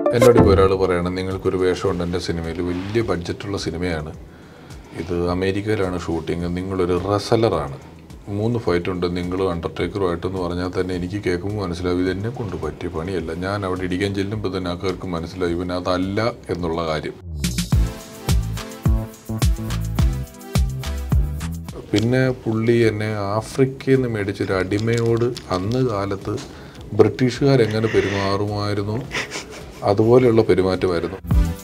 എന്നോട് ഇപ്പോൾ ഒരാൾ പറയണം നിങ്ങൾക്കൊരു വേഷമുണ്ട് എൻ്റെ സിനിമയിൽ വലിയ ബഡ്ജറ്റുള്ള സിനിമയാണ് ഇത് അമേരിക്കയിലാണ് ഷൂട്ടിങ് നിങ്ങളൊരു റസലറാണ് മൂന്ന് ഫൈറ്റ് ഉണ്ട് നിങ്ങളും അണ്ടർടേക്കറുമായിട്ടെന്ന് പറഞ്ഞാൽ തന്നെ എനിക്ക് കേൾക്കുമ്പോൾ മനസ്സിലാവും ഇത് എന്നെ കൊണ്ട് പറ്റിയ പണിയല്ല ഞാൻ അവിടെ ഇടിക്കാൻ ചെല്ലുമ്പോൾ തന്നെ ആൾക്കാർക്ക് മനസ്സിലാവും ഇവൻ അതല്ല എന്നുള്ള കാര്യം പിന്നെ പുള്ളി എന്നെ ആഫ്രിക്കയിൽ നിന്ന് മേടിച്ചൊരു അടിമയോട് അന്ന് കാലത്ത് ബ്രിട്ടീഷുകാരെങ്ങനെ പെരുമാറുമായിരുന്നു അതുപോലെയുള്ള പെരുമാറ്റമായിരുന്നു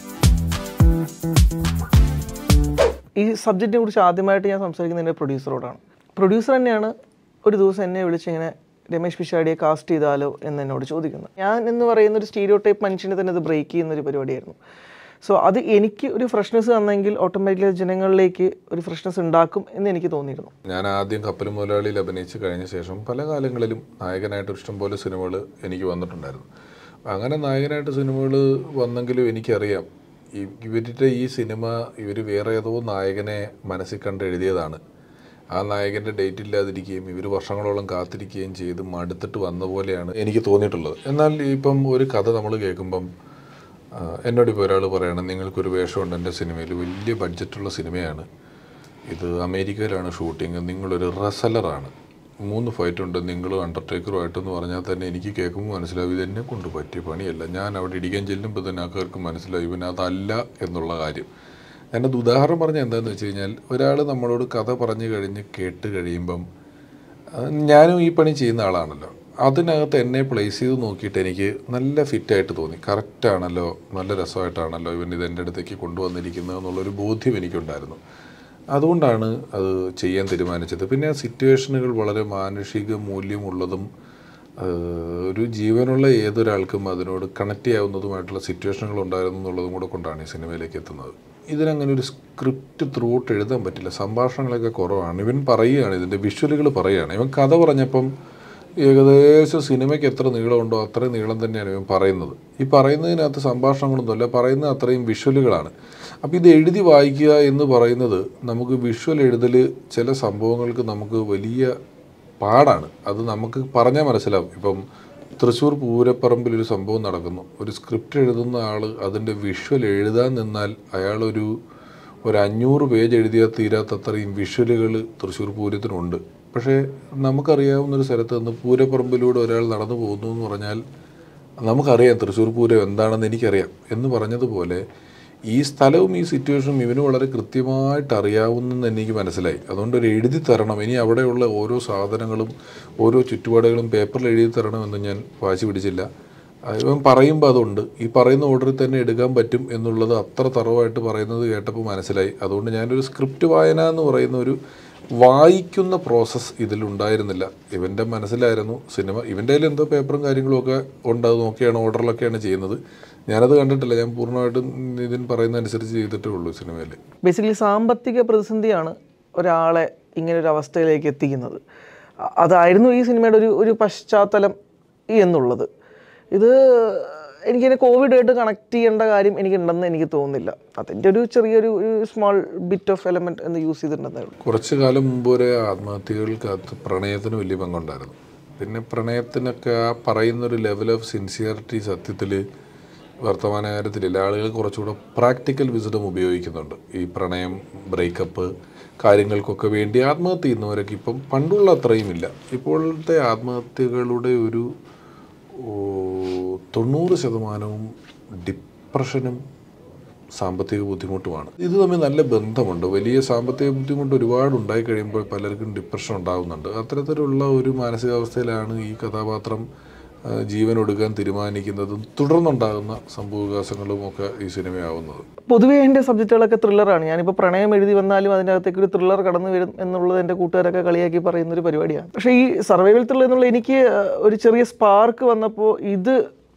ഈ സബ്ജക്റ്റിനെ കുറിച്ച് ആദ്യമായിട്ട് ഞാൻ സംസാരിക്കുന്നത് എൻ്റെ പ്രൊഡ്യൂസറോടാണ് പ്രൊഡ്യൂസർ തന്നെയാണ് ഒരു ദിവസം എന്നെ വിളിച്ചിങ്ങനെ രമേശ് പിഷാടിയെ കാസ്റ്റ് ചെയ്താലോ എന്ന് എന്നോട് ചോദിക്കുന്നത് ഞാൻ എന്ന് പറയുന്ന ഒരു സ്റ്റീരിയോ ടൈപ്പ് മനുഷ്യനെ തന്നെ അത് ബ്രേക്ക് ചെയ്യുന്ന ഒരു പരിപാടിയായിരുന്നു സോ അത് എനിക്ക് ഒരു ഫ്രഷ്നെസ് തന്നെങ്കിൽ ഓട്ടോമാറ്റിക്കലി ജനങ്ങളിലേക്ക് ഒരു ഫ്രഷ്നെസ് ഉണ്ടാക്കും എന്ന് എനിക്ക് തോന്നിയിരുന്നു ഞാൻ ആദ്യം കപ്പൽ മുതലാളിയിൽ അഭിനയിച്ച് കഴിഞ്ഞ ശേഷം പല കാലങ്ങളിലും നായകനായിട്ട് ഇഷ്ടംപോലെ സിനിമകൾ എനിക്ക് വന്നിട്ടുണ്ടായിരുന്നു അങ്ങനെ നായകനായിട്ട് സിനിമകൾ വന്നെങ്കിലും എനിക്കറിയാം ഈ ഇവരുടെ ഈ സിനിമ ഇവർ വേറെ ഏതോ നായകനെ മനസ്സിൽ കണ്ട് എഴുതിയതാണ് ആ നായകൻ്റെ ഡേറ്റ് ഇല്ലാതിരിക്കുകയും ഇവർ വർഷങ്ങളോളം കാത്തിരിക്കുകയും ചെയ്ത് മടുത്തിട്ട് വന്ന പോലെയാണ് എനിക്ക് തോന്നിയിട്ടുള്ളത് എന്നാൽ ഇപ്പം ഒരു കഥ നമ്മൾ കേൾക്കുമ്പം ആ, എന്നോട് ഇപ്പോൾ ഒരാൾ പറയണം നിങ്ങൾക്കൊരു വേഷമുണ്ട് എൻ്റെ സിനിമയിൽ വലിയ ബഡ്ജറ്റുള്ള സിനിമയാണ് ഇത് അമേരിക്കയിലാണ് ഷൂട്ടിങ് നിങ്ങളൊരു റസലറാണ് മൂന്ന് ഫൈറ്റ് ഉണ്ട് നിങ്ങളും അണ്ടർടേക്കറുമായിട്ടെന്ന് പറഞ്ഞാൽ തന്നെ എനിക്ക് കേൾക്കുമ്പോൾ മനസ്സിലാവും ഇത് എന്നെ കൊണ്ട് പറ്റിയ പണിയല്ല ഞാൻ അവിടെ ഇടിക്കാൻ ചെല്ലുമ്പോൾ തന്നെ ആൾക്കാർക്ക് മനസ്സിലാവും ഇവൻ അതല്ല എന്നുള്ള കാര്യം ഞാനത് ഉദാഹരണം പറഞ്ഞ എന്താണെന്ന് വെച്ച് കഴിഞ്ഞാൽ ഒരാൾ നമ്മളോട് കഥ പറഞ്ഞു കഴിഞ്ഞ് കേട്ട് കഴിയുമ്പം ആ, ഞാനും ഈ പണി ചെയ്യുന്ന ആളാണല്ലോ അതിനകത്ത് എന്നെ പ്ലേസ് ചെയ്ത് നോക്കിയിട്ട് എനിക്ക് നല്ല ഫിറ്റായിട്ട് തോന്നി കറക്റ്റാണല്ലോ നല്ല രസമായിട്ടാണല്ലോ ഇവൻ ഇത് എൻ്റെ അടുത്തേക്ക് കൊണ്ടുവന്നിരിക്കുന്നത് എന്നുള്ളൊരു ബോധ്യം എനിക്കുണ്ടായിരുന്നു അതുകൊണ്ടാണ് അത് ചെയ്യാൻ തീരുമാനിച്ചത് പിന്നെ ആ സിറ്റുവേഷനുകൾ വളരെ മാനുഷിക മൂല്യമുള്ളതും ആ, ഒരു ജീവനുള്ള ഏതൊരാൾക്കും അതിനോട് കണക്ട് ചെയ്യാവുന്നതുമായിട്ടുള്ള സിറ്റുവേഷനുകൾ ഉണ്ടായിരുന്നു എന്നുള്ളതും കൂടെ കൊണ്ടാണ് ഈ സിനിമയിലേക്ക് എത്തുന്നത് ഇതിനങ്ങനെ ഒരു സ്ക്രിപ്റ്റ് ത്രൂ ഔട്ട് എഴുതാൻ പറ്റില്ല സംഭാഷണങ്ങളൊക്കെ കുറവാണ് ഇവൻ പറയുകയാണ് ഇതിൻ്റെ വിഷ്വലുകൾ പറയുകയാണ് ഇവൻ കഥ പറഞ്ഞപ്പം ഏകദേശം സിനിമയ്ക്ക് എത്ര നീളമുണ്ടോ അത്രയും നീളം തന്നെയാണ് ഇവൻ പറയുന്നത് ഈ പറയുന്നതിനകത്ത് സംഭാഷണങ്ങളൊന്നുമല്ല പറയുന്നത് അത്രയും വിഷ്വലുകളാണ് അപ്പോൾ ഇത് എഴുതി വായിക്കുക എന്ന് പറയുന്നത് നമുക്ക് വിഷ്വൽ എഴുതൽ ചില സംഭവങ്ങൾക്ക് നമുക്ക് വലിയ പാടാണ് അത് നമുക്ക് പറഞ്ഞാൽ മനസ്സിലാവും ഇപ്പം തൃശ്ശൂർ പൂരപ്പറമ്പിൽ ഒരു സംഭവം നടക്കുന്നു ഒരു സ്ക്രിപ്റ്റ് എഴുതുന്ന ആൾ അതിൻ്റെ വിഷ്വൽ എഴുതാൻ നിന്നാൽ അയാളൊരു ഒരു അഞ്ഞൂറ് പേജ് എഴുതിയാൽ തീരാത്തത്രയും വിഷ്വലുകൾ തൃശ്ശൂർ പൂരത്തിനുണ്ട് പക്ഷേ നമുക്കറിയാവുന്ന ഒരു സ്ഥലത്ത് നിന്ന് പൂരപ്പറമ്പിലൂടെ ഒരാൾ നടന്നു പോകുന്നു എന്ന് പറഞ്ഞാൽ നമുക്കറിയാം തൃശ്ശൂർ പൂരം എന്താണെന്ന് എനിക്കറിയാം എന്ന് പറഞ്ഞതുപോലെ ഈ സ്ഥലവും ഈ സിറ്റുവേഷനും ഇവന് വളരെ കൃത്യമായിട്ട് അറിയാവുന്നെന്ന് എനിക്ക് മനസ്സിലായി അതുകൊണ്ട് ഒരു എഴുതി തരണം ഇനി അവിടെയുള്ള ഓരോ സാധനങ്ങളും ഓരോ ചുറ്റുപാടുകളും പേപ്പറിൽ എഴുതി തരണമെന്ന് ഞാൻ വാശി പിടിച്ചില്ല ആ, ഇവൻ പറയുമ്പോൾ അതുണ്ട് ഈ പറയുന്ന ഓർഡറിൽ തന്നെ എടുക്കാൻ പറ്റും എന്നുള്ളത് അത്ര തറവായിട്ട് പറയുന്നത് കേട്ടപ്പോൾ മനസ്സിലായി അതുകൊണ്ട് ഞാനൊരു സ്ക്രിപ്റ്റ് വായന എന്ന് പറയുന്ന ഒരു വായിക്കുന്ന പ്രോസസ്സ് ഇതിലുണ്ടായിരുന്നില്ല ഇവൻ്റെ മനസ്സിലായിരുന്നു സിനിമ ഇവൻ്റെ കയ്യിൽ എന്തോ പേപ്പറും കാര്യങ്ങളും ഒക്കെ ഉണ്ട് അത് നോക്കിയാണ് ഓർഡറിലൊക്കെയാണ് ചെയ്യുന്നത് ഞാനത് കണ്ടിട്ടില്ല ഞാൻ പൂർണ്ണമായിട്ടും ഇതിൻ പറയുന്ന അനുസരിച്ച് ചെയ്തിട്ടേ ഉള്ളൂ സിനിമയിൽ ബേസിക്കലി സാമ്പത്തിക പ്രതിസന്ധിയാണ് ഒരാളെ ഇങ്ങനെ ഒരു അവസ്ഥയിലേക്ക് എത്തിക്കുന്നത് അ- അതായിരുന്നു ഈ സിനിമയുടെ ഒരു ഒരു പശ്ചാത്തലം എന്നുള്ളത് ഇത് എനിക്കിതിനെ കോവിഡായിട്ട് കണക്ട് ചെയ്യേണ്ട കാര്യം എനിക്കുണ്ടെന്ന് എനിക്ക് തോന്നുന്നില്ല അതിൻ്റെ ഒരു ചെറിയൊരു സ്മോൾ ബിറ്റ് ഓഫ് എലമെൻറ്റ് എന്ന് യൂസ് ചെയ്തിട്ടുണ്ടെന്നേ ഉള്ളൂ കുറച്ച് കാലം മുമ്പ് വരെ ആത്മഹത്യകൾക്കകത്ത് പ്രണയത്തിന് വലിയ പങ്കുണ്ടായിരുന്നു പിന്നെ പ്രണയത്തിനൊക്കെ ആ പറയുന്നൊരു ലെവൽ ഓഫ് സിൻസിയറിറ്റി സത്യത്തിൽ വർത്തമാനകാലത്തിലില്ല ആളുകൾ കുറച്ചുകൂടെ പ്രാക്ടിക്കൽ വിസിഡം ഉപയോഗിക്കുന്നുണ്ട് ഈ പ്രണയം ബ്രേക്കപ്പ് കാര്യങ്ങൾക്കൊക്കെ വേണ്ടി ആത്മഹത്യ ചെയ്യുന്നവരൊക്കെ ഇപ്പം പണ്ടുള്ള അത്രയും ഇല്ല ഇപ്പോഴത്തെ ആത്മഹത്യകളുടെ ഒരു ഓ, തൊണ്ണൂറ് ശതമാനവും ഡിപ്രഷനും സാമ്പത്തിക ബുദ്ധിമുട്ടുമാണ് ഇത് തമ്മിൽ നല്ല ബന്ധമുണ്ട് വലിയ സാമ്പത്തിക ബുദ്ധിമുട്ട് ഒരുപാട് ഉണ്ടായി കഴിയുമ്പോൾ പലർക്കും ഡിപ്രഷൻ ഉണ്ടാകുന്നുണ്ട് അത്തരത്തിലുള്ള ഒരു മാനസികാവസ്ഥയിലാണ് ഈ കഥാപാത്രം ആ, ജീവൻ ഒടുക്കാൻ തീരുമാനിക്കുന്നതും തുടർന്നുണ്ടാകുന്ന സംഭവവികാസങ്ങളും ഒക്കെ ഈ സിനിമയാവുന്നത് പൊതുവേ എൻ്റെ സബ്ജക്റ്റുകളൊക്കെ ത്രില്ലറാണ് ഞാനിപ്പോൾ പ്രണയം എഴുതി വന്നാലും അതിൻ്റെ അകത്തേക്ക് ഒരു ത്രില്ലർ കടന്നു വരും എന്നുള്ളത് എൻ്റെ കൂട്ടുകാരൊക്കെ കളിയാക്കി പറയുന്ന ഒരു പരിപാടിയാണ് പക്ഷേ ഈ സർവൈവൽ ത്രില്ലർ എന്നുള്ള എനിക്ക് ആ, ഒരു ചെറിയ സ്പാർക്ക് വന്നപ്പോൾ ഇത്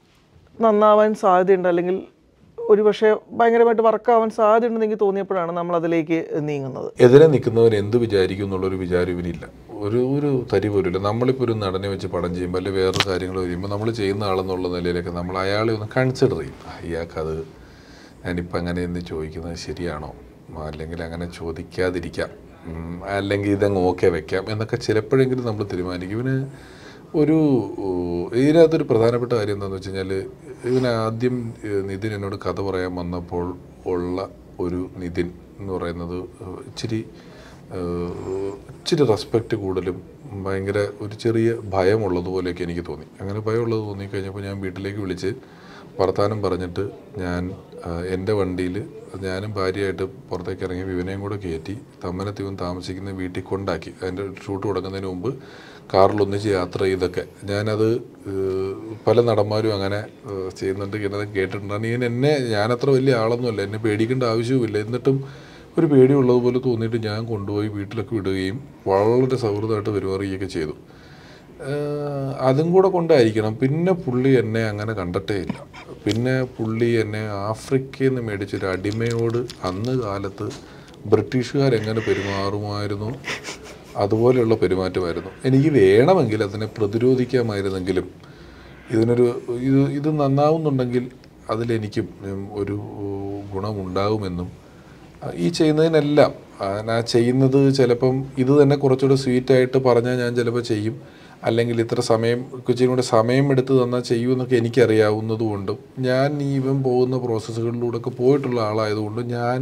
നന്നാവാൻ സാധ്യതയുണ്ട് അല്ലെങ്കിൽ ഒരു പക്ഷേ ഭയങ്കരമായിട്ട് വർക്കാവാൻ സാധ്യതയുണ്ടെന്ന് എനിക്ക് തോന്നിയപ്പോഴാണ് നമ്മൾ അതിലേക്ക് നീങ്ങുന്നത് എതിരെ നിൽക്കുന്നവൻ എന്ത് വിചാരിക്കും എന്നുള്ളൊരു വിചാരം ഇവനില്ല ഒരു ഒരു തരി പോലും ഇല്ല നമ്മളിപ്പോൾ ഒരു നടനെ വെച്ച് പടം ചെയ്യുമ്പോൾ അല്ലെങ്കിൽ വേറൊരു കാര്യങ്ങൾ ചെയ്യുമ്പോൾ നമ്മൾ ചെയ്യുന്ന ആളെന്നുള്ള നിലയിലൊക്കെ നമ്മൾ അയാളെ ഒന്ന് കൺസിഡർ ചെയ്യും ആ, ഇയാൾക്കത് ഞാനിപ്പോൾ അങ്ങനെ എന്ന് ചോദിക്കുന്നത് ശരിയാണോ ആ, അല്ലെങ്കിൽ അങ്ങനെ ചോദിക്കാതിരിക്കാം ഉം, അല്ലെങ്കിൽ ഇതങ്ങ് ഓക്കെ വെക്കാം എന്നൊക്കെ ചിലപ്പോഴെങ്കിലും നമ്മൾ തീരുമാനിക്കും ഇവന് ഒരു ഏഹ്, ഇതിനകത്തൊരു പ്രധാനപ്പെട്ട കാര്യം എന്താണെന്ന് വെച്ച് കഴിഞ്ഞാൽ ഇതിന് ആദ്യം ഏഹ്, നിതിൻ എന്നോട് കഥ പറയാൻ വന്നപ്പോൾ ഉള്ള ഒരു നിതിൻ എന്ന് പറയുന്നത് ഏഹ്, ഇച്ചിരി ഏഹ്, ഇച്ചിരി റെസ്പെക്റ്റ് കൂടുതലും ഭയങ്കര ഒരു ചെറിയ ഭയമുള്ളതുപോലെയൊക്കെ എനിക്ക് തോന്നി അങ്ങനെ ഭയമുള്ളത് തോന്നിക്കഴിഞ്ഞപ്പോൾ ഞാൻ വീട്ടിലേക്ക് വിളിച്ച് വർത്താനം പറഞ്ഞിട്ട് ഞാൻ ആ, എൻ്റെ വണ്ടിയിൽ ഞാനും ഭാര്യയായിട്ട് പുറത്തേക്ക് ഇറങ്ങി ഇവനെയും കൂടെ കയറ്റി തമ്മനത്ത് ഇവൻ താമസിക്കുന്ന വീട്ടിൽ കൊണ്ടാക്കി അതിൻ്റെ ഷൂട്ട് തുടങ്ങുന്നതിന് മുമ്പ് കാറിലൊന്നിച്ച് യാത്ര ചെയ്തൊക്കെ ഞാനത് ഏഹ്, പല നടന്മാരും അങ്ങനെ ഏഹ്, ചെയ്യുന്നുണ്ട് ഇങ്ങനെ കേട്ടിട്ടുണ്ട് ഇങ്ങനെ എന്നെ ഞാനത്ര വലിയ ആളൊന്നുമല്ല എന്നെ പേടിക്കേണ്ട ആവശ്യവുമില്ല എന്നിട്ടും ഒരു പേടിയുള്ളതുപോലെ തോന്നിയിട്ട് ഞാൻ കൊണ്ടുപോയി വീട്ടിലൊക്കെ വിടുകയും വളരെ സൗഹൃദമായിട്ട് പെരുമാറുകയൊക്കെ ചെയ്തു ഏഹ് അതും കൂടെ കൊണ്ടായിരിക്കണം പിന്നെ പുള്ളി എന്നെ അങ്ങനെ കണ്ടിട്ടേ ഇല്ല പിന്നെ പുള്ളി എന്നെ ആഫ്രിക്കയിൽ നിന്ന് മേടിച്ചൊരു അടിമയോട് അന്ന് കാലത്ത് ബ്രിട്ടീഷുകാരെങ്ങനെ പെരുമാറുമായിരുന്നു അതുപോലെയുള്ള പെരുമാറ്റമായിരുന്നു എനിക്ക് വേണമെങ്കിൽ അതിനെ പ്രതിരോധിക്കാമായിരുന്നെങ്കിലും ഇതിനൊരു ഇത് ഇത് നന്നാവുന്നുണ്ടെങ്കിൽ അതിലെനിക്കും ഉം, ഒരു ഗുണമുണ്ടാകുമെന്നും ഈ ചെയ്യുന്നതിനെല്ലാം ആ, ഞാൻ ചെയ്യുന്നത് ചിലപ്പം ഇത് തന്നെ കുറച്ചുകൂടെ സ്വീറ്റായിട്ട് പറഞ്ഞാൽ ഞാൻ ചിലപ്പോൾ ചെയ്യും അല്ലെങ്കിൽ ഇത്ര സമയം ഇച്ചിരി കൂടെ സമയം എടുത്ത് തന്നാൽ ചെയ്യുമെന്നൊക്കെ എനിക്കറിയാവുന്നത് കൊണ്ടും ഞാൻ ഈവൻ പോകുന്ന പ്രോസസ്സുകളിലൂടെയൊക്കെ പോയിട്ടുള്ള ആളായതുകൊണ്ട് ഞാൻ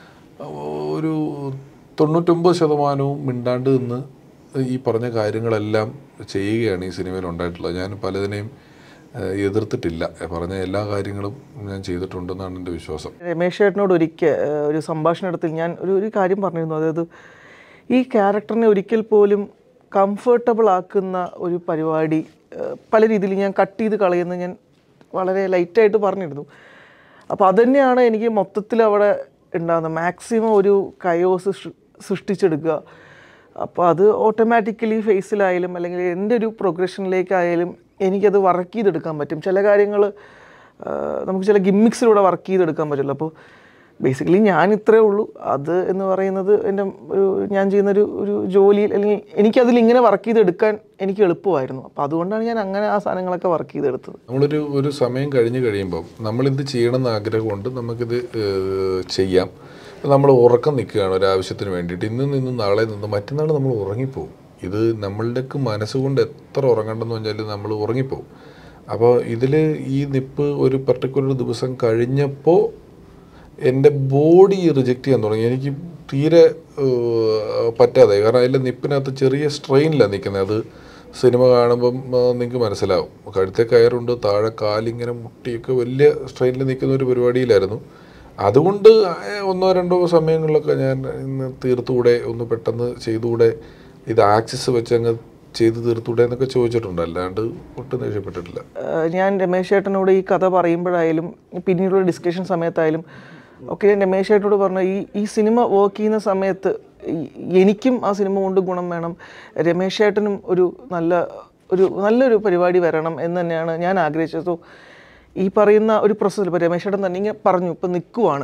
ഒരു തൊണ്ണൂറ്റൊമ്പത് ശതമാനവും മിണ്ടാണ്ട് നിന്ന് ഈ പറഞ്ഞ കാര്യങ്ങളെല്ലാം ചെയ്യുകയാണ് ഈ സിനിമയിൽ ഉണ്ടായിട്ടുള്ളത് ഞാൻ പലതിനെയും ഏഹ്, എതിർത്തിട്ടില്ല പറഞ്ഞ എല്ലാ കാര്യങ്ങളും ഞാൻ ചെയ്തിട്ടുണ്ടെന്നാണ് എൻ്റെ വിശ്വാസം രമേശ് ചേട്ടനോട് ഒരിക്കൽ ഏഹ്, ഒരു സംഭാഷണത്തിൽ ഞാൻ ഒരു ഒരു കാര്യം പറഞ്ഞിരുന്നു അതായത് ഈ ക്യാരക്ടറിനെ ഒരിക്കൽ പോലും കംഫർട്ടബിൾ ആക്കുന്ന ഒരു പരിപാടി ഏഹ്, പല രീതിയിൽ ഞാൻ കട്ട് ചെയ്ത് കളയുന്ന ഞാൻ വളരെ ലൈറ്റായിട്ട് പറഞ്ഞിരുന്നു അപ്പോൾ അതുതന്നെയാണ് എനിക്ക് മൊത്തത്തിൽ അവിടെ ഉണ്ടാകുന്നത് മാക്സിമം ഒരു കയോസ് സൃഷ്ടിച്ചെടുക്കുക അപ്പോൾ അത് ഓട്ടോമാറ്റിക്കലി ഫേസിലായാലും അല്ലെങ്കിൽ എൻ്റെ ഒരു പ്രൊഗ്രഷനിലേക്കായാലും എനിക്കത് വർക്ക് ചെയ്തെടുക്കാൻ പറ്റും ചില കാര്യങ്ങൾ നമുക്ക് ചില ഗിമ്മിക്സിലൂടെ വർക്ക് ചെയ്തെടുക്കാൻ പറ്റില്ല അപ്പോൾ ബേസിക്കലി ഞാൻ ഇത്രേ ഉള്ളൂ അത് എന്ന് പറയുന്നത് എൻ്റെ ഒരു ഞാൻ ചെയ്യുന്നൊരു ഒരു ജോലിയിൽ അല്ലെങ്കിൽ എനിക്കതിൽ ഇങ്ങനെ വർക്ക് ചെയ്തെടുക്കാൻ എനിക്ക് എളുപ്പമായിരുന്നു അപ്പോൾ അതുകൊണ്ടാണ് ഞാൻ അങ്ങനെ ആ സാധനങ്ങളൊക്കെ വർക്ക് ചെയ്തെടുത്തത് നമ്മളൊരു ഒരു സമയം കഴിഞ്ഞ് കഴിയുമ്പം നമ്മളിത് ചെയ്യണമെന്ന് ആഗ്രഹമുണ്ട് നമുക്കിത് ഏഹ്, ചെയ്യാം നമ്മൾ ഉറക്കം നിൽക്കുകയാണ് ഒരു ആവശ്യത്തിന് വേണ്ടിയിട്ട് ഇന്ന് നിന്ന് നാളെ നിന്ന് മറ്റന്നാൾ നമ്മൾ ഉറങ്ങിപ്പോവും ഇത് നമ്മളുടെക്ക് മനസ്സുകൊണ്ട് എത്ര ഉറങ്ങണ്ടെന്ന് പറഞ്ഞാൽ നമ്മൾ ഉറങ്ങിപ്പോവും അപ്പോൾ ഇതിൽ ഈ നിപ്പ് ഒരു പർട്ടിക്കുലർ ദിവസം കഴിഞ്ഞപ്പോൾ എൻ്റെ ബോഡി റിജക്റ്റ് ചെയ്യാൻ തുടങ്ങി എനിക്ക് തീരെ ഏഹ്, പറ്റാതെ കാരണം അതിലെ നിപ്പിനകത്ത് ചെറിയ സ്ട്രെയിനിലാണ് നിൽക്കുന്നത് അത് സിനിമ കാണുമ്പം നിങ്ങൾക്ക് മനസ്സിലാവും കഴുത്തെ കയറുണ്ട് താഴെ കാലിങ്ങനെ മുട്ടിയൊക്കെ വലിയ സ്ട്രെയിനിൽ നിൽക്കുന്ന ഒരു പരിപാടിയിലായിരുന്നു അതുകൊണ്ട് ഏഹ്, ഒന്നോ രണ്ടോ സമയങ്ങളിലൊക്കെ ഞാൻ ഇന്ന് തീർത്തുകൂടെ ഒന്ന് പെട്ടെന്ന് ചെയ്തുകൂടെ ഇത് ആക്സിസ് വെച്ച് അങ്ങ് ചെയ്ത് തീർത്തുകൂടെ എന്നൊക്കെ ചോദിച്ചിട്ടുണ്ട് അല്ലാണ്ട് ഒട്ടും ദേഷ്യപ്പെട്ടിട്ടില്ല ഏഹ് ഞാൻ രമേശ് ചേട്ടനോട് ഈ കഥ പറയുമ്പോഴായാലും പിന്നീടുള്ള ഡിസ്കഷൻ സമയത്തായാലും ഒക്കെ ഞാൻ രമേശ് ചേട്ടനോട് പറഞ്ഞു ഈ ഈ സിനിമ വർക്ക് ചെയ്യുന്ന സമയത്ത് ഈ- എനിക്കും ആ സിനിമ കൊണ്ട് ഗുണം വേണം രമേശ് ചേട്ടനും ഒരു നല്ല ഒരു നല്ലൊരു പരിപാടി വരണം എന്ന് തന്നെയാണ് ഞാൻ ആഗ്രഹിച്ചത് സോ ഈ പറയുന്ന ഒരു പ്രോസസ്സിൽ ഇപ്പോൾ രമേശ് ചേട്ടൻ തന്നെ ഇങ്ങനെ പറഞ്ഞു ഇപ്പം നിൽക്കുവാണ്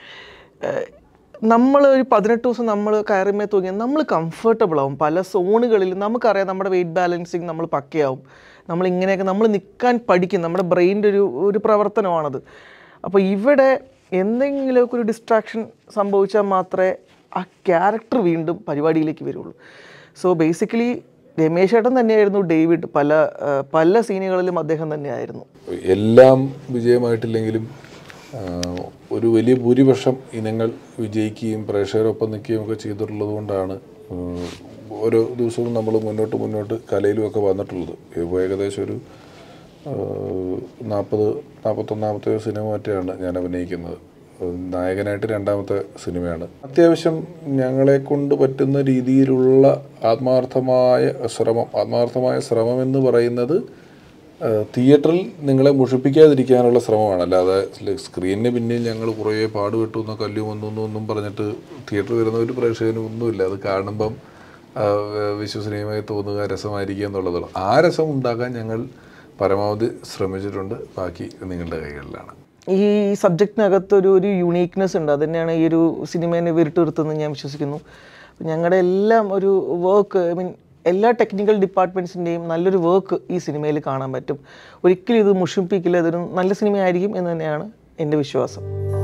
നമ്മൾ ഒരു പതിനെട്ട് ദിവസം നമ്മൾ കയറിമേ തൂങ്ങിയാൽ നമ്മൾ കംഫർട്ടബിൾ ആവും പല സോണുകളിലും നമുക്കറിയാം നമ്മുടെ വെയിറ്റ് ബാലൻസിങ് നമ്മൾ പക്കയാവും നമ്മൾ ഇങ്ങനെയൊക്കെ നമ്മൾ നിൽക്കാൻ പഠിക്കും നമ്മുടെ ബ്രെയിൻ്റെ ഒരു ഒരു പ്രവർത്തനമാണത് അപ്പോൾ ഇവിടെ എന്തെങ്കിലുമൊക്കെ ഒരു ഡിസ്ട്രാക്ഷൻ സംഭവിച്ചാൽ മാത്രമേ ആ ക്യാരക്ടർ വീണ്ടും പരിപാടിയിലേക്ക് വരുള്ളൂ സോ ബേസിക്കലി രമേശ് ചേട്ടൻ തന്നെയായിരുന്നു ഡേവിഡ് പല ആ, പല സീനുകളിലും അദ്ദേഹം തന്നെയായിരുന്നു എല്ലാം വിജയമായിട്ടില്ലെങ്കിലും ആ, ഒരു വലിയ ഭൂരിപക്ഷം ഇനങ്ങൾ വിജയിക്കുകയും പ്രേക്ഷകരൊപ്പം നിൽക്കുകയും ഒക്കെ ചെയ്തിട്ടുള്ളത് കൊണ്ടാണ് ഉം, ഓരോ ദിവസവും നമ്മൾ മുന്നോട്ട് മുന്നോട്ട് കലയിലുമൊക്കെ വന്നിട്ടുള്ളത് ഇപ്പോൾ ഏകദേശം ഒരു നാൽപ്പത് നാൽപ്പത്തൊന്നാമത്തെ സിനിമ മറ്റാണ് ഞാൻ അഭിനയിക്കുന്നത് നായകനായിട്ട് രണ്ടാമത്തെ സിനിമയാണ് അത്യാവശ്യം ഞങ്ങളെ കൊണ്ട് പറ്റുന്ന രീതിയിലുള്ള ആത്മാർത്ഥമായ ശ്രമം ആത്മാർത്ഥമായ ശ്രമം എന്ന് പറയുന്നത് ഏഹ് തിയേറ്ററിൽ നിങ്ങളെ മുഷിപ്പിക്കാതിരിക്കാനുള്ള ശ്രമമാണ് അല്ലാതെ സ്ക്രീനിന് പിന്നിൽ ഞങ്ങൾ കുറേ പാടുപെട്ടു എന്നോ കല്ലു വന്നു എന്നോ ഒന്നും പറഞ്ഞിട്ട് തിയേറ്ററിൽ വരുന്ന ഒരു പ്രേക്ഷകനും ഒന്നുമില്ല അത് കാണുമ്പം ആഹ് വിശ്വസനീയമായി തോന്നുക രസമായിരിക്കുക എന്നുള്ളതാണ് ആ രസം ഉണ്ടാക്കാൻ ഞങ്ങൾ പരമാവധി ശ്രമിച്ചിട്ടുണ്ട് ബാക്കി നിങ്ങളുടെ കൈകളിലാണ് ഈ സബ്ജക്റ്റിനകത്ത് ഒരു ഒരു യുണീക്നെസ് ഉണ്ട് അത് തന്നെയാണ് ഈ ഒരു സിനിമേനെ വിരുട്ടുനിർത്തുന്നത് ഞാൻ വിശ്വസിക്കുന്നു ഞങ്ങളുടെ എല്ലാം ഒരു വർക്ക് ഐ മീൻ എല്ലാ ടെക്നിക്കൽ ഡിപ്പാർട്ട്മെൻറ്റ്സിൻ്റെയും നല്ലൊരു വർക്ക് ഈ സിനിമയിൽ കാണാൻ പറ്റും ഒരിക്കലും ഇത് മുഷിപ്പിക്കില്ല ഇതൊരു നല്ല സിനിമയായിരിക്കും എന്ന് തന്നെയാണ് എൻ്റെ വിശ്വാസം